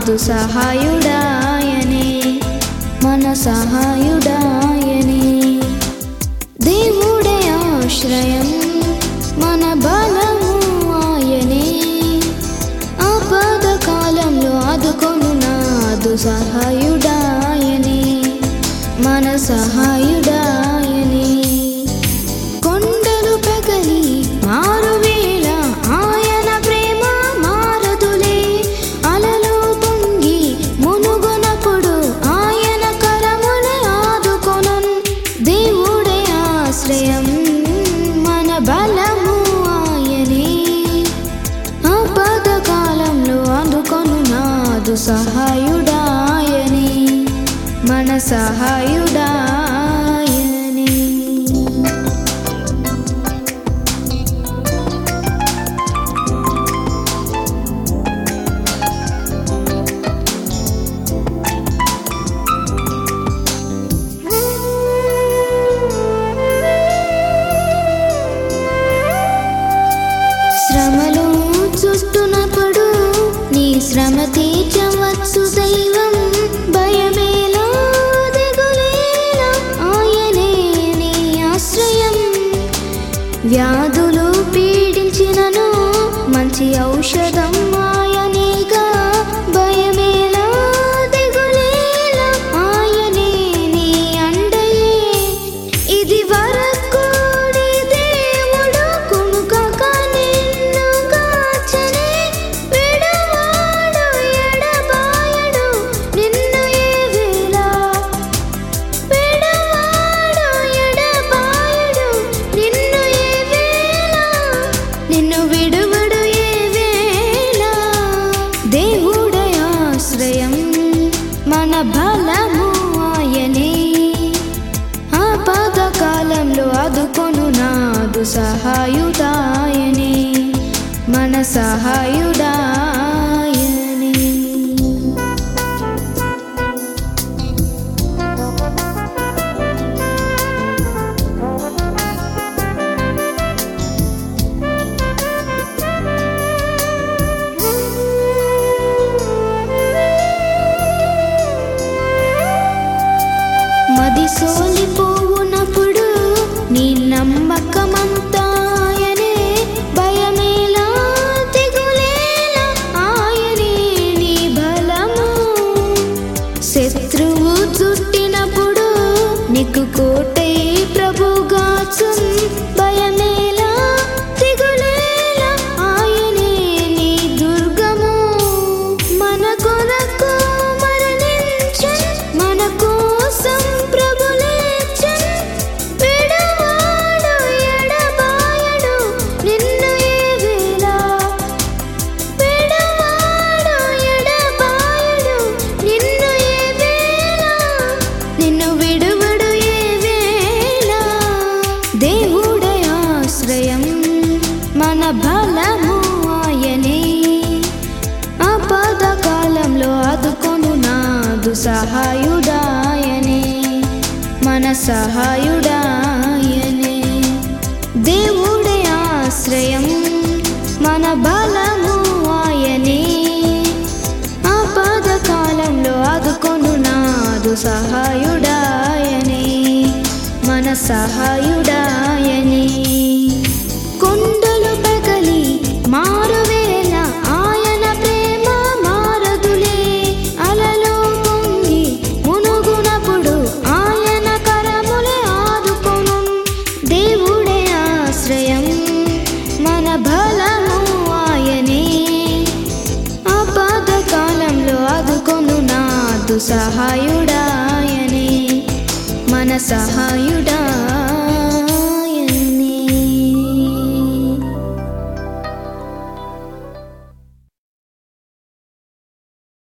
నాదు సహాయుడాయనే మన సహాయుడాయనే దేవుడే ఆశ్రయం మన బలము ఆయనే ఆపద కాలంలో ఆదుకొను నాదు సహాయుడాయనే మన సహాయుడాయనే కొండలు పగలి మారువేళ ఆయన ప్రేమ మారదులే అలలు పొంగి మునుగునప్పుడు ఆయన కరములే ఆదుకొనన్ దేవుడే ఆశ్రయం మన బలము ఆయనే ఆపద కాలంలో అందుకొను నాదు సహాయుడాయనే మన సహాయుడాయనే శ్రమలు చుట్టునప్పుడు నీ శ్రమ తీర్చవచ్చు దైవం భయమేలా దిగులేలా ఆయనే నీ ఆశ్రయం వ్యాధులు పీడించినను మంచి ఔషధం ఆయనేగా భయమేలా దిగులేలా ఆయనే నీ అండయే ఇది వరకు నీ దేవుడు కునుకక నిన్ను కాచనే విడవాడు ఎడబాయడు నిన్ను ఏ వేళ విడవాడు ఎడబాయడు నిన్ను ఏ వేళ నిన్ను విడువడు ఏ వేళ దేవుడే ఆశ్రయం మన బలము ఆయనే ఆపద కాలంలో ఆదుకొను నాదు సహాయుడాయనే మన సహాయుడాయనే మది సోలిపోవునప్పుడు నీ నమ్మకమంతా ఆయనే భయమేలా తెగులేలా ఆయనే నీ బలము శత్రువు చుట్టినప్పుడు నీకు కోటై ప్రభుగాచున్ భయమేలా తెగులేలా ఆయనే నీ దుర్గము మన కొరకు మరణించన్ మన కోసం ప్రభు లేచన్ విడవాడు ఎడబాయడు నిన్ను ఏ వేళ విడవాడు ఎడబాయడు నిన్ను ఏ వేళ నిన్ను విడువడు ఏ వేళ దేవుడే ఆశ్రయం మన బలము ఆయనే ఆపద కాలంలో ఆదుకొను నాదు సహాయుడాయనే మన సహాయుడాయనే దేవుడే ఆశ్రయం మన బలము ఆయనే ఆపద కాలంలో ఆదుకొను నాదు సహాయుడాయనే మన సహాయుడాయనే కొండలు పగలి మారువేళ ఆయన ప్రేమ మారదులే అలలు పొంగి మునుగునప్పుడు ఆయన కరములే ఆదుకొను దేవుడే ఆశ్రయం మన బలము ఆయనే ఆపద కాలంలో ఆదుకొను నాదు సహాయుడాయనే మన సహాయుడా